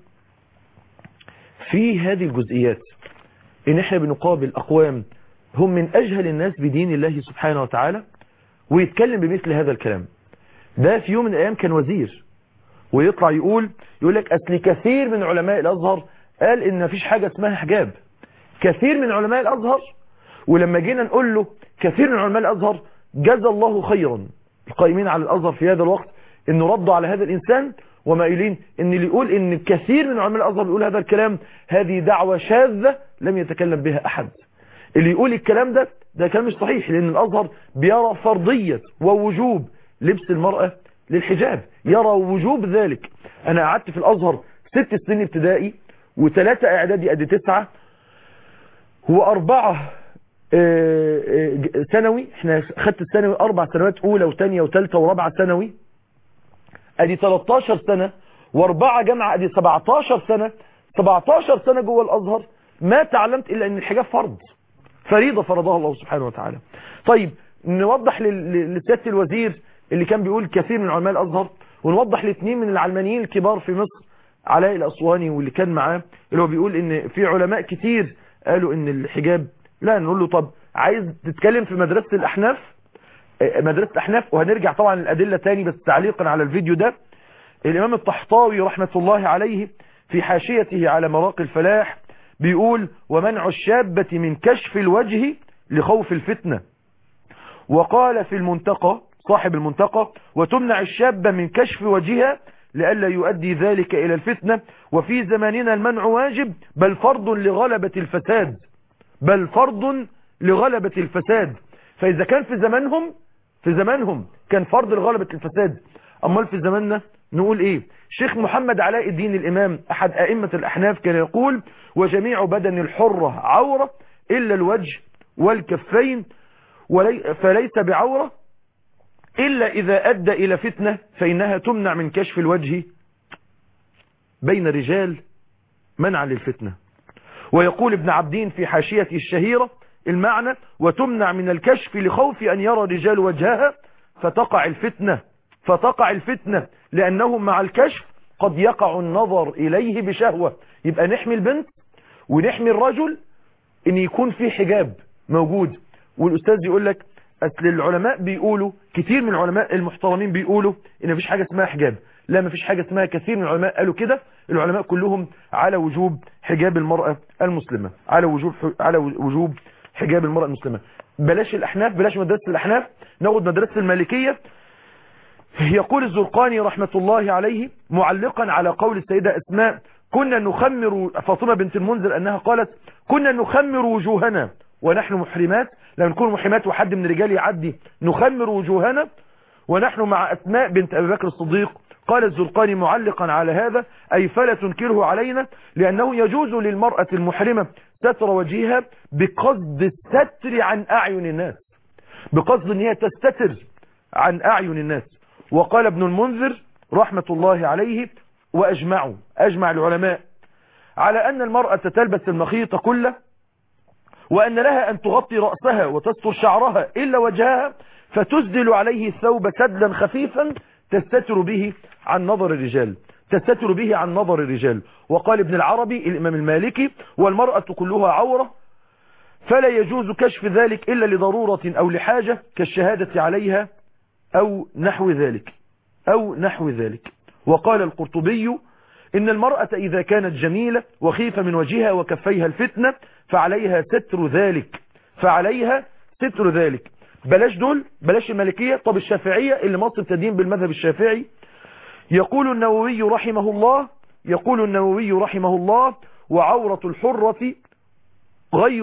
في هذه الجزئيات ان احنا بنقابل اقوام هم من اجهل الناس بدين الله سبحانه وتعالى ويتكلم بمثل هذا الكلام ده في يوم من الايام كان وزير ويطلع يقول يقول لك اصل كثير من علماء الازهر قال ان مفيش حاجة اسمها حجاب كثير من علماء الازهر ولما جينا نقول له كثير من علماء الازهر جزى الله خيرا القائمين على الازهر في هذا الوقت انه ردوا على هذا الانسان وما قايلين ان اللي يقول ان كثير من علماء الازهر بيقول هذا الكلام هذه دعوة شاذة لم يتكلم بها احد اللي يقول الكلام ده ده كلام مش صحيح لان الازهر بيرى فرضية ووجوب لبس المرأة للحجاب يرى وجوب ذلك انا قعدت في الازهر ست سنين ابتدائي وثلاثة اعدادي قد تسعة واربعة آه، آه، ثانوي احنا خدت الثانوي اربع سنوات اولى وثانيه وثالثه ورابعه ثانوي ادي 13 سنة واربعة جامعة ادي 17 سنة 17 سنة جوه الازهر ما تعلمت الا ان الحجاب فرض فريضة فرضها الله سبحانه وتعالى طيب نوضح لل- لل- لسيادة الوزير اللي كان بيقول كثير من علماء الازهر ونوضح لاثنين من العلمانيين الكبار في مصر علاء الاسواني واللي كان معاه اللي هو بيقول ان في علماء كتير قالوا ان الحجاب لا نقول له طب عايز تتكلم في مدرسة الاحناف مدرسة الأحناف وهنرجع طبعا الأدلة تاني بس تعليقا على الفيديو ده الإمام الطحطاوي رحمة الله عليه في حاشيته على مراقي الفلاح بيقول ومنع الشابة من كشف الوجه لخوف الفتنة وقال في المنتقى صاحب المنتقى وتمنع الشابة من كشف وجهها لئلا يؤدي ذلك إلى الفتنة وفي زماننا المنع واجب بل فرض لغلبة الفساد بل فرض لغلبة الفساد فإذا كان في زمانهم في زمانهم كان فرض لغلبة الفساد أمال في زماننا نقول إيه شيخ محمد علاء الدين الإمام أحد أئمة الأحناف كان يقول وجميع بدن الحرة عورة إلا الوجه والكفين ولي فليس بعورة إلا إذا أدى إلى فتنة فإنها تمنع من كشف الوجه بين رجال منع للفتنة ويقول ابن عبدين في حاشيته الشهيرة المعنى وتمنع من الكشف لخوف أن يرى رجال وجهها فتقع الفتنة فتقع الفتنة لأنهم مع الكشف قد يقع النظر إليه بشهوة يبقى نحمي البنت ونحمي الرجل ان يكون في حجاب موجود والأستاذ يقول لك أصل العلماء بيقولوا كتير من العلماء المحترمين بيقولوا ان مفيش حاجة اسمها حجاب لا مفيش حاجة اسمها كثير من العلماء قالوا كده العلماء كلهم على وجوب حجاب المرأة المسلمة على وجوب على وجوب حجاب المرأة المسلمة بلاش الأحناف بلاش مدرسة الأحناف ناخد مدرسة المالكية يقول الزرقاني رحمة الله عليه معلقا على قول السيدة أسماء كنا نخمر فاطمة بنت المنذر أنها قالت كنا نخمر وجوهنا ونحن محرمات لما نكون محرمات وحد من الرجال يعدي نخمر وجوهنا ونحن مع أسماء بنت أبي بكر الصديق قال الزرقاني معلقا على هذا أي فلا تنكره علينا لأنه يجوز للمرأة المحرمة ستر وجهها بقصد الستر عن أعين الناس بقصد أن هي تستتر عن أعين الناس وقال ابن المنذر رحمة الله عليه وأجمعوا أجمع العلماء على أن المرأة تلبس المخيط كله وأن لها أن تغطي رأسها وتستر شعرها إلا وجهها فتسدل عليه الثوب سدلا خفيفا تستتر به عن نظر الرجال تستتر به عن نظر الرجال وقال ابن العربي الإمام المالكي والمرأة كلها عورة فلا يجوز كشف ذلك إلا لضرورة أو لحاجة كالشهادة عليها أو نحو ذلك أو نحو ذلك وقال القرطبي إن المرأة إذا كانت جميلة وخيف من وجهها وكفيها الفتنة فعليها ستر ذلك فعليها ستر ذلك بلاش دول بلاش المالكية طب الشافعية اللي مصر تدين بالمذهب الشافعي يقول النووي رحمه الله يقول النووي رحمه الله وعورة الحرة غير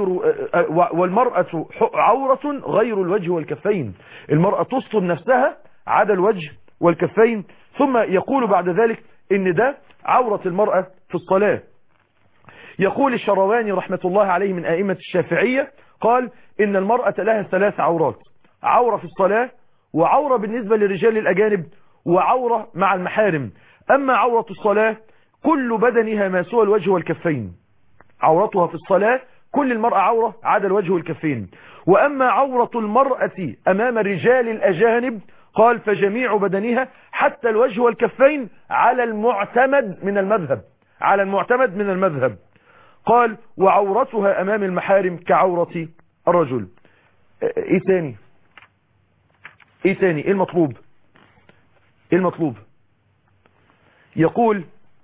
والمرأة عورة غير الوجه والكفين المرأة تسطر نفسها عدا الوجه والكفين ثم يقول بعد ذلك ان ده عورة المرأة في الصلاة يقول الشرواني رحمة الله عليه من أئمة الشافعية قال إن المرأة لها ثلاث عورات عورة في الصلاة وعورة بالنسبة للرجال الأجانب وعورة مع المحارم أما عورة الصلاة كل بدنها ما سوى الوجه والكفين عورتها في الصلاة كل المرأة عورة عدا الوجه والكفين وأما عورة المرأة أمام الرجال الأجانب قال فجميع بدنها حتى الوجه والكفين على المعتمد من المذهب على المعتمد من المذهب قال وعورتها أمام المحارم كعورة الرجل ايه تاني ايه تاني ايه المطلوب ايه المطلوب يقول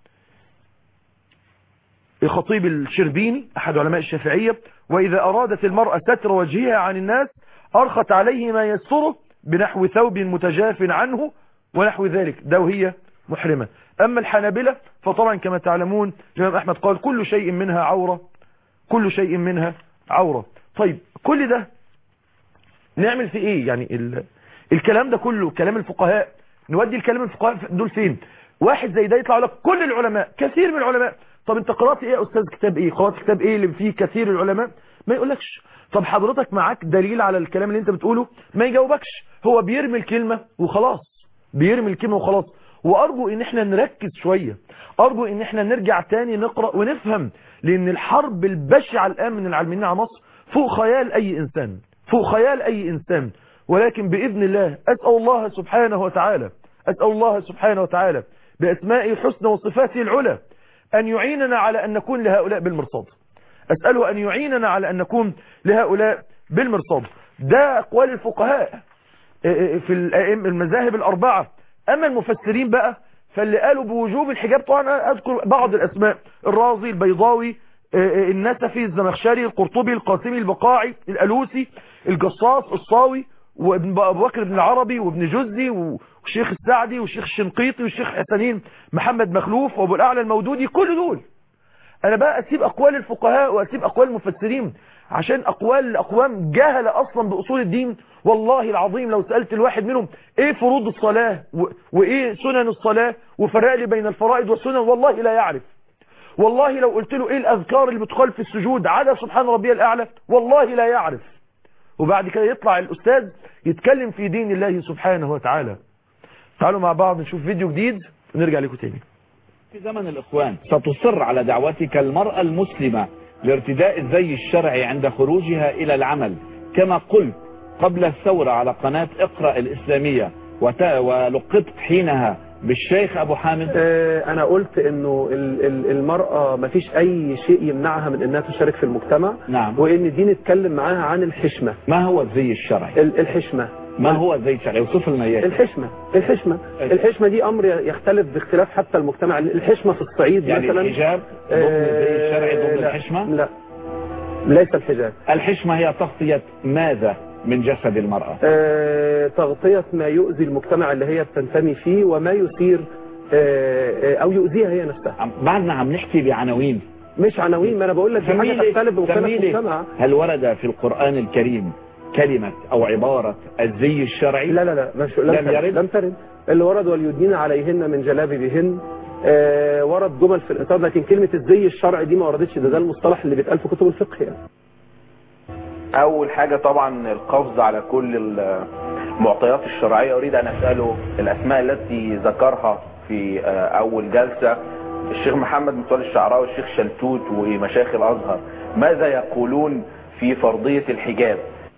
الخطيب الشربيني احد علماء الشافعية واذا ارادت المرأة ستر وجهها عن الناس ارخت عليه ما يستره بنحو ثوب متجاف عنه ونحو ذلك ده وهي محرمة أما الحنابلة فطبعا كما تعلمون الإمام أحمد قال كل شيء منها عورة كل شيء منها عورة طيب كل ده نعمل في ايه يعني ال... الكلام ده كله كلام الفقهاء نودي الكلام الفقهاء دول فين واحد زي ده يطلع لك كل العلماء كثير من العلماء طب انت قرأت ايه يا استاذ كتاب ايه قرأت كتاب ايه اللي فيه كثير العلماء ما يقولكش طب حضرتك معاك دليل على الكلام اللي انت بتقوله ما يجاوبكش هو بيرمي الكلمة وخلاص بيرمي الكلمة وخلاص وارجو ان احنا نركز شوية ارجو ان احنا نرجع تاني نقرأ ونفهم لان الحرب البشعة الان من العلمانيين على مصر فوق خيال اي انسان فوق خيال اي انسان ولكن باذن الله اسأل الله سبحانه وتعالى اسأل الله سبحانه وتعالى باسمائه الحسنى وصفاته العلى ان يعيننا على ان نكون لهؤلاء بالمرصاد أسأله أن يعيننا على أن نكون لهؤلاء بالمرصاد ده أقوال الفقهاء في الأئمة- المذاهب الأربعة أما المفسرين بقى فاللي قالوا بوجوب الحجاب طبعا أنا أذكر بعض الأسماء الرازي البيضاوي النسفي الزمخشري القرطبي القاسمي البقاعي الألوسي الجصاص الصاوي وابن ابو بكر بن العربي وابن جزي والشيخ السعدي والشيخ الشنقيطي والشيخ حسنين محمد مخلوف وابو الاعلى المودودي كل دول انا بقى اسيب اقوال الفقهاء واسيب اقوال المفسرين عشان اقوال اقوام جهله اصلا باصول الدين والله العظيم لو سالت الواحد منهم ايه فروض الصلاه و- وايه سنن الصلاه وفرق لي بين الفرائض والسنن والله لا يعرف والله لو قلت له ايه الاذكار اللي بتقال في السجود على سبحان ربي الاعلى والله لا يعرف وبعد كده يطلع الاستاذ يتكلم في دين الله سبحانه وتعالى تعالوا مع بعض نشوف فيديو جديد ونرجع لكم تاني في زمن الإخوان ستصر على دعوتك المرأة المسلمة لارتداء الزي الشرعي عند خروجها إلى العمل كما قلت قبل الثورة على قناة اقرأ الإسلامية وت- ولقبت حينها بالشيخ أبو حامد آه، انا قلت انه ال- ال- المرأة ما فيش اي شيء يمنعها من انها تشارك في المجتمع نعم وان دي نتكلم معاها عن الحشمة ما هو الزي الشرعي ال- الحشمة ما هو الزي الشرعي اوصف لنا اياه الحشمة الحشمة الحشمة دي امر يختلف باختلاف حتى المجتمع الحشمة في الصعيد يعني مثلا الحجاب ضمن الزي الشرعي آه، ضمن لا، الحشمة لا ليس الحجاب الحشمة هي تغطية ماذا من جسد المرأة آه، تغطية ما يؤذي المجتمع اللي هي بتنتمي فيه وما يثير آه، آه، او يؤذيها هي نفسها بعدنا عم نحكي بعناوين مش عناوين ما انا بقول لك دي سمي حاجه لي- تختلف بمختلف سمي لي المجتمع هل ورد في القرآن الكريم كلمة أو عبارة الزي الشرعي لا لا لا مش لم, لم ترد يرد لم ترد اللي ورد وليدين عليهن من جلابيبهن آه ورد جمل في الاطار لكن كلمه الزي الشرعي دي ما وردتش ده ده المصطلح اللي بيتقال في كتب الفقه يعني اول حاجة طبعا القفز على كل المعطيات الشرعية اريد ان اسأله الاسماء التي ذكرها في آه، اول جلسة الشيخ محمد متولي الشعراوي والشيخ شلتوت ومشايخ الازهر ماذا يقولون في فرضية الحجاب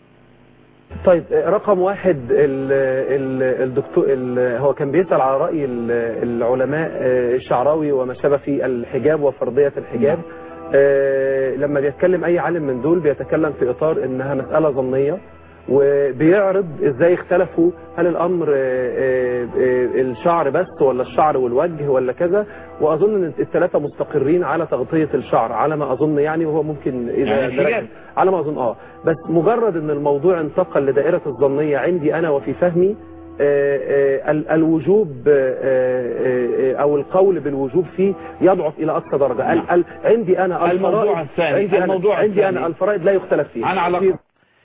طيب آه، رقم واحد ال ال الدكتور ال هو كان بيسأل على رأي ال- العلماء آه، الشعراوي وما شابه في الحجاب وفرضية الحجاب آه، لما بيتكلم أي عالم من دول بيتكلم في إطار إنها مسألة ظنية وبيعرض ازاي اختلفوا هل الامر آه، آه، آه، الشعر بس ولا الشعر والوجه ولا كذا واظن ان الثلاثه مستقرين على تغطيه الشعر على ما اظن يعني وهو ممكن اذا يعني الحجاب. درجة- على ما اظن اه بس مجرد ان الموضوع انتقل لدائره الظنيه عندي انا وفي فهمي آه، آه، ال- الوجوب آه، آه، آه، او القول بالوجوب فيه يضعف الى اقصى درجه ال- ال- عندي انا الموضوع الفرائض- الثاني، عندي أنا- الموضوع عندي الثاني. انا الفرائض لا يختلف فيه عن علاقة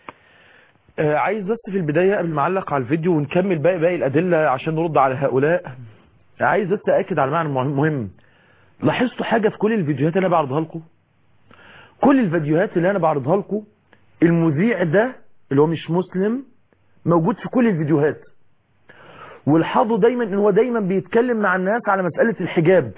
آه، عايز بس في البداية قبل ما اعلق على الفيديو ونكمل باقي باقي الأدلة عشان نرد على هؤلاء عايز بس أأكد على معنى مهم- مهم لاحظتوا حاجة في كل الفيديوهات اللي أنا بعرضها لكم كل الفيديوهات اللي أنا بعرضها لكم المذيع ده اللي هو مش مسلم موجود في كل الفيديوهات والحظوا دايما ان هو دايما بيتكلم مع الناس على مسألة الحجاب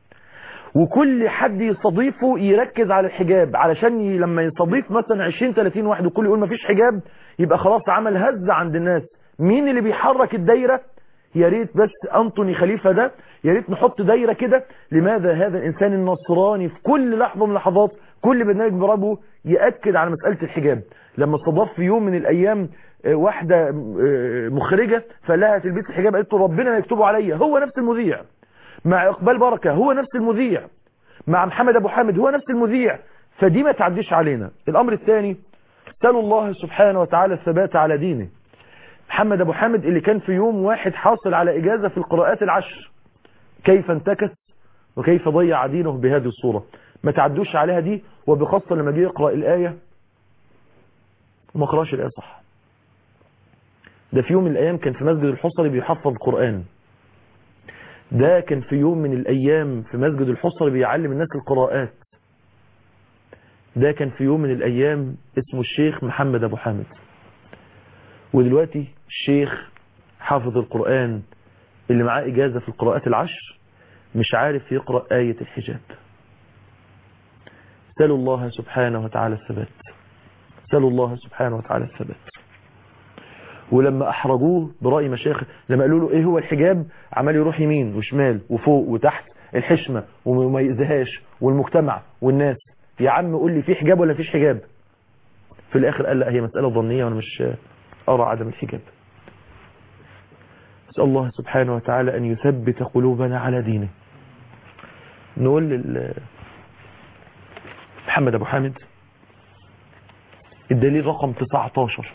وكل حد يستضيفه يركز على الحجاب علشان ي... لما يستضيف مثلا 20 30 واحد وكل يقول مفيش حجاب يبقى خلاص عمل هزة عند الناس مين اللي بيحرك الدايرة يا ريت بس انطوني خليفة ده يا ريت نحط دايرة كده لماذا هذا الانسان النصراني في كل لحظة من اللحظات كل برنامج برابه يأكد على مسألة الحجاب لما استضاف في يوم من الايام آه، واحدة آه، مخرجة فلها تلبس الحجاب قالت له ربنا يكتبه عليا هو نفس المذيع مع اقبال بركة هو نفس المذيع مع محمد ابو حامد هو نفس المذيع فدي ما تعديش علينا الامر الثاني سألوا الله سبحانه وتعالى الثبات على دينه محمد ابو حامد اللي كان في يوم واحد حاصل على اجازة في القراءات العشر كيف انتكس وكيف ضيع دينه بهذه الصورة ما تعدوش عليها دي وبخاصة لما جه يقرأ الآية وما قراش الآية صح ده في يوم من الأيام كان في مسجد الحصري بيحفظ القرآن ده كان في يوم من الأيام في مسجد الحصري بيعلم الناس القراءات ده كان في يوم من الأيام اسمه الشيخ محمد أبو حامد ودلوقتي الشيخ حافظ القرآن اللي معاه إجازة في القراءات العشر مش عارف يقرأ آية الحجاب سألوا الله سبحانه وتعالى الثبات سألوا الله سبحانه وتعالى الثبات ولما احرجوه برأي مشايخ لما قالوا له ايه هو الحجاب عمال يروح يمين وشمال وفوق وتحت الحشمة وما يأذيهاش والمجتمع والناس يا عم قول لي في حجاب ولا فيش حجاب في الاخر قال لا هي مسألة ظنية وانا مش ارى عدم الحجاب نسأل الله سبحانه وتعالى أن يثبت قلوبنا على دينه نقول لل محمد أبو حامد الدليل رقم 19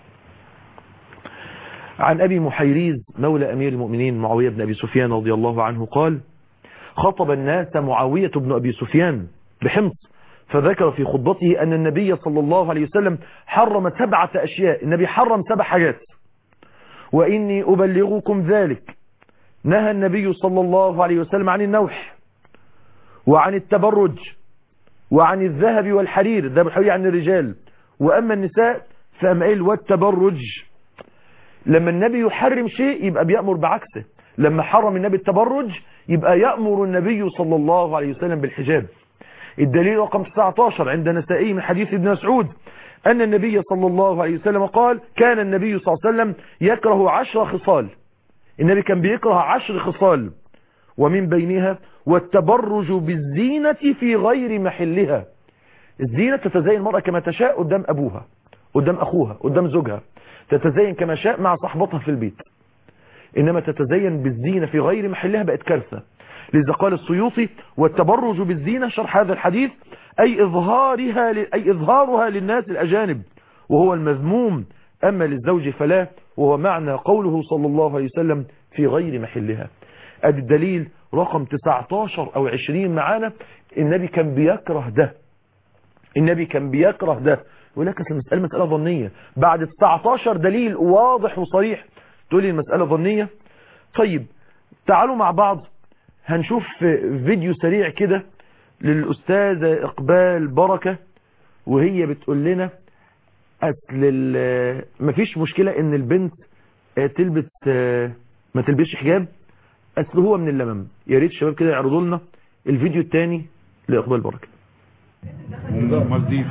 عن أبي محيريز مولى أمير المؤمنين معاوية بن أبي سفيان رضي الله عنه قال خطب الناس معاوية بن أبي سفيان بحمص فذكر في خطبته أن النبي صلى الله عليه وسلم حرم سبعة أشياء النبي حرم سبع حاجات وإني أبلغكم ذلك نهى النبي صلى الله عليه وسلم عن النوح وعن التبرج وعن الذهب والحرير الذهب والحرير عن الرجال وأما النساء فأمعيل والتبرج لما النبي يحرم شيء يبقى بيأمر بعكسه لما حرم النبي التبرج يبقى يأمر النبي صلى الله عليه وسلم بالحجاب الدليل رقم 19 عند نسائي من حديث ابن مسعود أن النبي صلى الله عليه وسلم قال كان النبي صلى الله عليه وسلم يكره عشر خصال النبي كان بيكره عشر خصال ومن بينها والتبرج بالزينة في غير محلها الزينة تتزين المرأة كما تشاء قدام أبوها قدام أخوها قدام زوجها تتزين كما شاء مع صحبتها في البيت إنما تتزين بالزينة في غير محلها بقت كارثة لذا قال السيوطي والتبرج بالزينة شرح هذا الحديث أي إظهارها أي إظهارها للناس الأجانب وهو المذموم أما للزوج فلا وهو معنى قوله صلى الله عليه وسلم في غير محلها أدي الدليل رقم 19 أو 20 معانا النبي كان بيكره ده النبي كان بيكره ده ولك المسألة مسألة ظنية بعد 19 دليل واضح وصريح تقولي المسألة ظنية طيب تعالوا مع بعض هنشوف فيديو سريع كده للأستاذة إقبال بركة وهي بتقول لنا أصل مفيش مشكلة إن البنت تلبس ما تلبسش حجاب أصل هو من اللمم يا ريت الشباب كده يعرضوا لنا الفيديو الثاني لإقبال بركة مالديف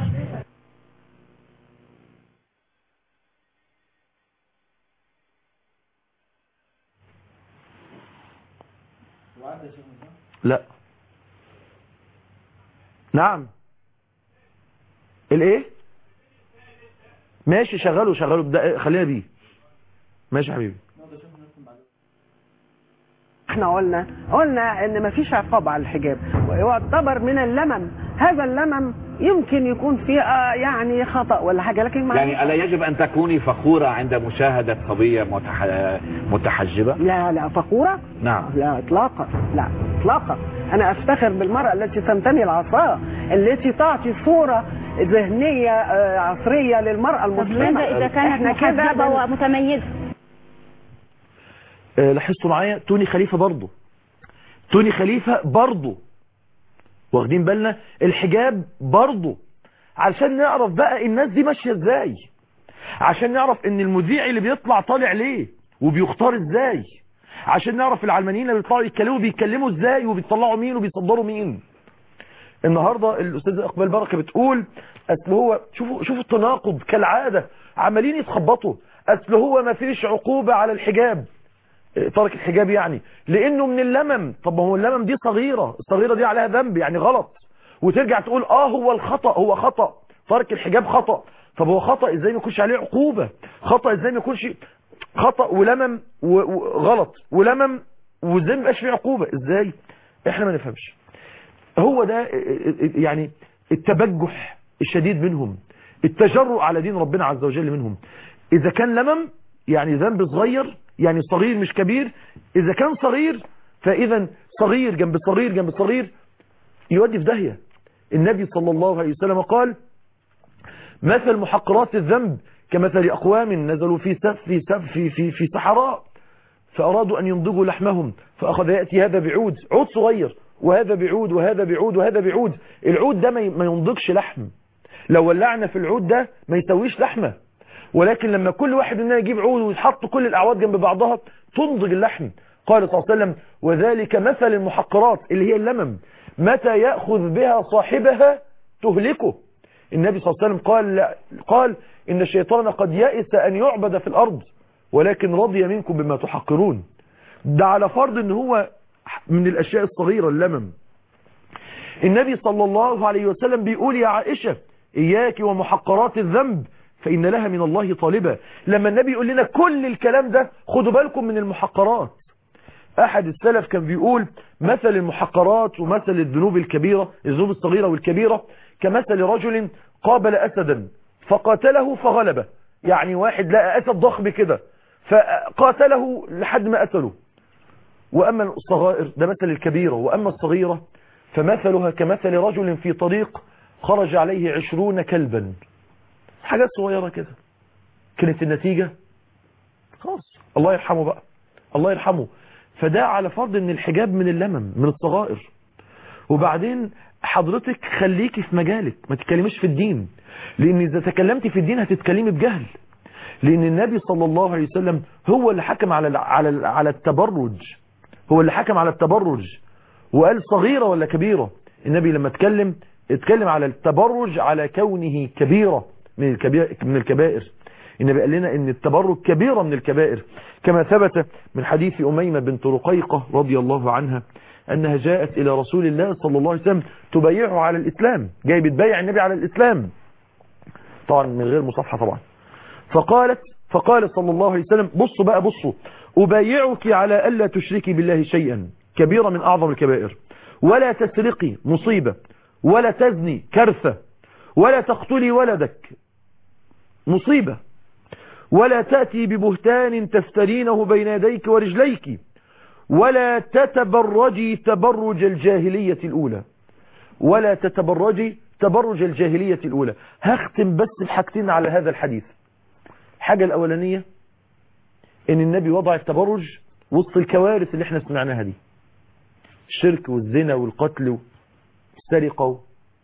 لا نعم الايه ماشي شغله شغله بدا خلينا بيه ماشي يا حبيبي احنا قلنا قلنا ان مفيش عقاب على الحجاب ويعتبر من اللمم هذا اللمم يمكن يكون فيه آه يعني خطأ ولا حاجة لكن ما يعني ألا يجب أن تكوني فخورة عند مشاهدة صبية متح... متحجبة لا لا فخورة نعم لا اطلاقا لا اطلاقا انا افتخر بالمرأة التي تمتني العصا التي تعطي صورة ذهنية آه عصرية للمرأة المسلمة إذا كانت محجبة ومتميزة آه لاحظتوا معايا توني خليفة برضه توني خليفة برضه واخدين بالنا الحجاب برضه علشان نعرف بقى الناس دي ماشية ازاي عشان نعرف ان المذيع اللي بيطلع طالع ليه وبيختار ازاي عشان نعرف العلمانيين اللي بيطلعوا يتكلموا بيتكلموا ازاي وبيطلعوا مين وبيصدروا مين النهاردة الاستاذة اقبال بركة بتقول اصل هو شوفوا شوفوا التناقض كالعادة عمالين يتخبطوا اصل هو ما فيش عقوبة على الحجاب ترك الحجاب يعني لانه من اللمم طب ما هو اللمم دي صغيرة الصغيرة دي عليها ذنب يعني غلط وترجع تقول اه هو الخطأ هو خطأ ترك الحجاب خطأ طب هو خطأ ازاي ما يكونش عليه عقوبة خطأ ازاي ما يكونش خطأ ولمم وغلط ولمم وازاي ما يبقاش فيه عقوبة ازاي احنا ما نفهمش هو ده يعني التبجح الشديد منهم التجرؤ على دين ربنا عز وجل منهم اذا كان لمم يعني ذنب صغير يعني صغير مش كبير اذا كان صغير فاذا صغير جنب صغير جنب صغير يودي في داهية النبي صلى الله عليه وسلم قال مثل محقرات الذنب كمثل أقوام نزلوا في سف في سف في في, في صحراء فأرادوا أن ينضجوا لحمهم فأخذ يأتي هذا بعود عود صغير وهذا بعود وهذا بعود وهذا بعود العود ده ما ينضجش لحم لو ولعنا في العود ده ما يسويش لحمة ولكن لما كل واحد مننا يجيب عود ويتحط كل الأعواد جنب بعضها تنضج اللحم قال صلى الله عليه وسلم وذلك مثل المحقرات اللي هي اللمم متى يأخذ بها صاحبها تهلكه النبي صلى الله عليه وسلم قال, قال إن الشيطان قد يأس أن يعبد في الأرض ولكن رضي منكم بما تحقرون ده على فرض ان هو من الأشياء الصغيرة اللمم النبي صلى الله عليه وسلم بيقول يا عائشة إياك ومحقرات الذنب فإن لها من الله طالبة لما النبي يقول لنا كل الكلام ده خدوا بالكم من المحقرات احد السلف كان بيقول مثل المحقرات ومثل الذنوب الكبيرة الذنوب الصغيرة والكبيرة كمثل رجل قابل اسدا فقاتله فغلبه يعني واحد لقى اسد ضخم كده فقاتله لحد ما قتله واما الصغائر ده مثل الكبيرة واما الصغيرة فمثلها كمثل رجل في طريق خرج عليه عشرون كلبا حاجات صغيرة كده كانت النتيجة خلاص الله يرحمه بقى الله يرحمه فده على فرض ان الحجاب من اللمم من الصغائر وبعدين حضرتك خليكي في مجالك ما تتكلميش في الدين لان اذا تكلمتي في الدين هتتكلمي بجهل لان النبي صلى الله عليه وسلم هو اللي حكم على على على التبرج هو اللي حكم على التبرج وقال صغيرة ولا كبيرة النبي لما اتكلم اتكلم على التبرج على كونه كبيرة من الكبائر, من الكبائر النبي قال لنا ان التبرج كبيرة من الكبائر كما ثبت من حديث أميمة بنت رقيقة رضي الله عنها أنها جاءت إلى رسول الله صلى الله عليه وسلم تبايعه على الإسلام جاي بتبايع النبي على الإسلام طبعا من غير مصافحة طبعا فقالت فقال صلى الله عليه وسلم بصوا بقى بصوا أبايعك على ألا تشركي بالله شيئا كبيرة من أعظم الكبائر ولا تسرقي مصيبة ولا تزني كرثة ولا تقتلي ولدك مصيبة ولا تأتي ببهتان تفترينه بين يديك ورجليك ولا تتبرجي تبرج الجاهلية الأولى ولا تتبرجي تبرج الجاهلية الأولى هختم بس بحاجتين على هذا الحديث الحاجة الأولانية ان النبي وضع التبرج وسط الكوارث اللي احنا سمعناها دي الشرك والزنا والقتل والسرقة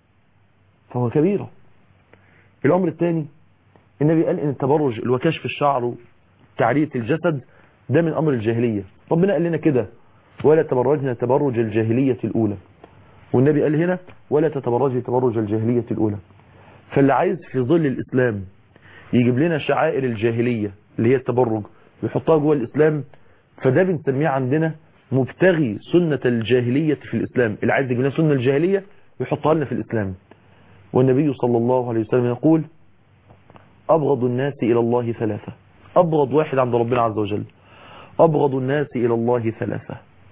فهو كبيرة الأمر الثاني النبي قال ان التبرج اللي هو كشف الشعر وتعرية الجسد ده من أمر الجاهلية ربنا قال لنا كده ولا تبرجنا تبرج الجاهلية الأولى والنبي قال هنا ولا تتبرجي تبرج الجاهلية الأولى فاللي عايز في ظل الإسلام يجيب لنا شعائر الجاهلية اللي هي التبرج ويحطها جوه الإسلام فده بنسميه عندنا مبتغي سنة الجاهلية في الإسلام اللي عايز يجيب لنا سنة الجاهلية ويحطها لنا في الإسلام والنبي صلى الله عليه وسلم يقول أبغض الناس إلى الله ثلاثة أبغض واحد عند ربنا عز وجل أبغض الناس إلى الله ثلاثة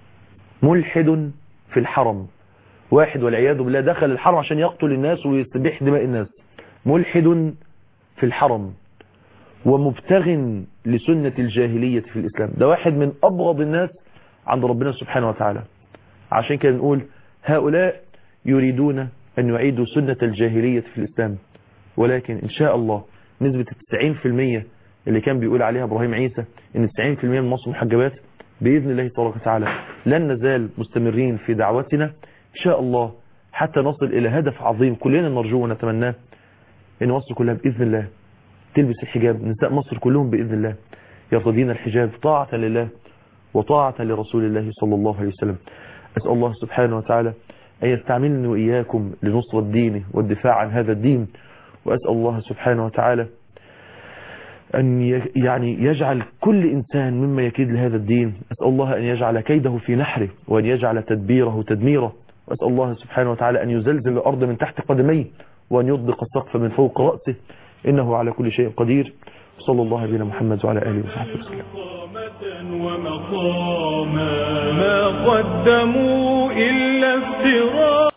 ملحد في الحرم واحد والعياذ بالله دخل الحرم عشان يقتل الناس ويستبيح دماء الناس ملحد في الحرم ومبتغ لسنة الجاهلية في الإسلام ده واحد من أبغض الناس عند ربنا سبحانه وتعالى عشان كده نقول هؤلاء يريدون أن يعيدوا سنة الجاهلية في الإسلام ولكن إن شاء الله نسبة 90% اللي كان بيقول عليها إبراهيم عيسى إن 90% من مصر محجبات بإذن الله تبارك وتعالى لن نزال مستمرين في دعوتنا إن شاء الله حتى نصل إلى هدف عظيم كلنا نرجوه ونتمناه إن مصر كلها بإذن الله تلبس الحجاب نساء مصر كلهم بإذن الله يرتدين الحجاب طاعة لله وطاعة لرسول الله صلى الله عليه وسلم أسأل الله سبحانه وتعالى أن يستعملني وإياكم لنصرة دينه والدفاع عن هذا الدين وأسأل الله سبحانه وتعالى أن يعني يجعل كل إنسان مما يكيد لهذا الدين أسأل الله أن يجعل كيده في نحره وأن يجعل تدبيره تدميره وأسأل الله سبحانه وتعالى أن يزلزل الأرض من تحت قدميه وأن يطبق السقف من فوق رأسه إنه على كل شيء قدير صلى الله على محمد وعلى آله وصحبه وسلم ومقاما ما قدموا إلا افتراء